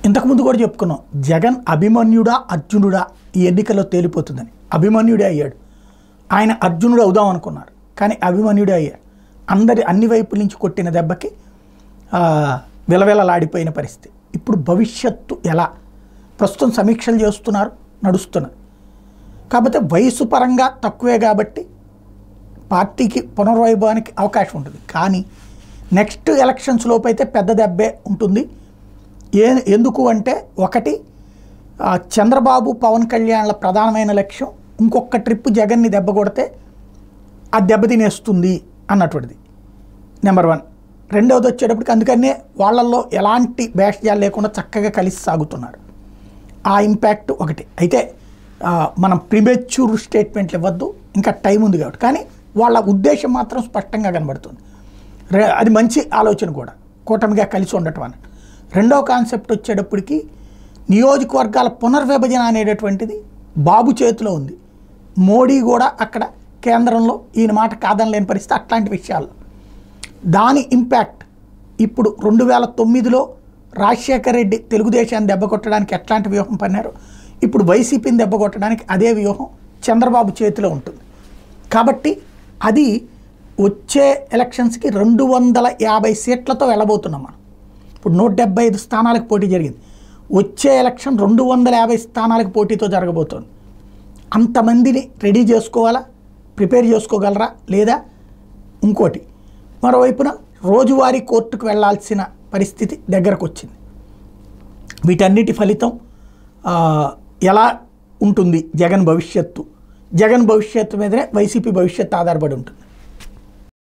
ఇంతకుముందు కూడా చెప్పుకున్నాం జగన్ అభిమన్యుడా అర్జునుడా ఈ ఎన్నికల్లో తేలిపోతుందని అభిమన్యుడే అయ్యాడు ఆయన అర్జునుడు అవుదాం అనుకున్నారు కానీ అభిమన్యుడే అయ్యారు అందరి అన్ని వైపుల నుంచి కొట్టిన దెబ్బకి ఆ, విలవిలలాడిపోయిన పరిస్థితి ఇప్పుడు భవిష్యత్తు ఎలా ప్రస్తుతం సమీక్షలు చేస్తున్నారు నడుస్తున్నది కాకపోతే వయసు పరంగా తక్కువే కాబట్టి పార్టీకి పునర్వైభవానికి అవకాశం ఉంటుంది కానీ నెక్స్ట్ ఎలక్షన్స్ లోపు అయితే పెద్ద దెబ్బే ఉంటుంది ఏ ఎందుకు అంటే ఒకటి ఆ, చంద్రబాబు పవన్ కళ్యాణ్ల ప్రధానమైన లక్ష్యం ఇంకొక ట్రిప్ జగన్ని దెబ్బ కొడితే ఆ దెబ్బ తినేస్తుంది అన్నటువంటిది నెంబర్ వన్ రెండవది వచ్చేటప్పటికి అందుకనే వాళ్ళల్లో ఎలాంటి భేషజాలు లేకుండా చక్కగా కలిసి సాగుతున్నారు ఆ ఇంపాక్ట్ ఒకటి అయితే ఆ, మనం ప్రిమెచ్యూర్ స్టేట్మెంట్లు ఇవ్వద్దు ఇంకా టైం ఉంది కాబట్టి కానీ వాళ్ళ ఉద్దేశం మాత్రం స్పష్టంగా కనబడుతుంది రే అది మంచి ఆలోచన కూడా కూటమిగా కలిసి ఉండటం అని రెండవ కాన్సెప్ట్ వచ్చేటప్పటికి నియోజకవర్గాల పునర్విభజన అనేటటువంటిది బాబు చేతిలో ఉంది మోడీ కూడా అక్కడ కేంద్రంలో ఈయన మాట కాదనలేని పరిస్థితి అట్లాంటి విషయాల్లో దాని ఇంపాక్ట్ ఇప్పుడు రెండు వేల తొమ్మిదిలో రాజశేఖర రెడ్డి తెలుగుదేశాన్ని దెబ్బ కొట్టడానికి ఎట్లాంటి వ్యూహం పన్నారు ఇప్పుడు వైసీపీని దెబ్బ కొట్టడానికి అదే వ్యూహం చంద్రబాబు చేతిలో ఉంటుంది కాబట్టి అది వచ్చే ఎలక్షన్స్కి రెండు వందల యాభై సీట్లతో వెళ్ళబోతున్నాం మనం ఇప్పుడు నూట డెబ్బై ఐదు స్థానాలకు పోటీ జరిగింది వచ్చే ఎలక్షన్ రెండు వందల యాభై స్థానాలకు పోటీతో జరగబోతోంది అంతమందిని రెడీ చేసుకోవాలా ప్రిపేర్ చేసుకోగలరా లేదా ఇంకోటి మరోవైపున రోజువారీ కోర్టుకు వెళ్ళాల్సిన పరిస్థితి దగ్గరకు వచ్చింది వీటన్నిటి ఫలితం ఆ, ఎలా ఉంటుంది జగన్ భవిష్యత్తు జగన్ భవిష్యత్తు మీదనే వైసీపీ భవిష్యత్తు ఆధారపడి ఉంటుంది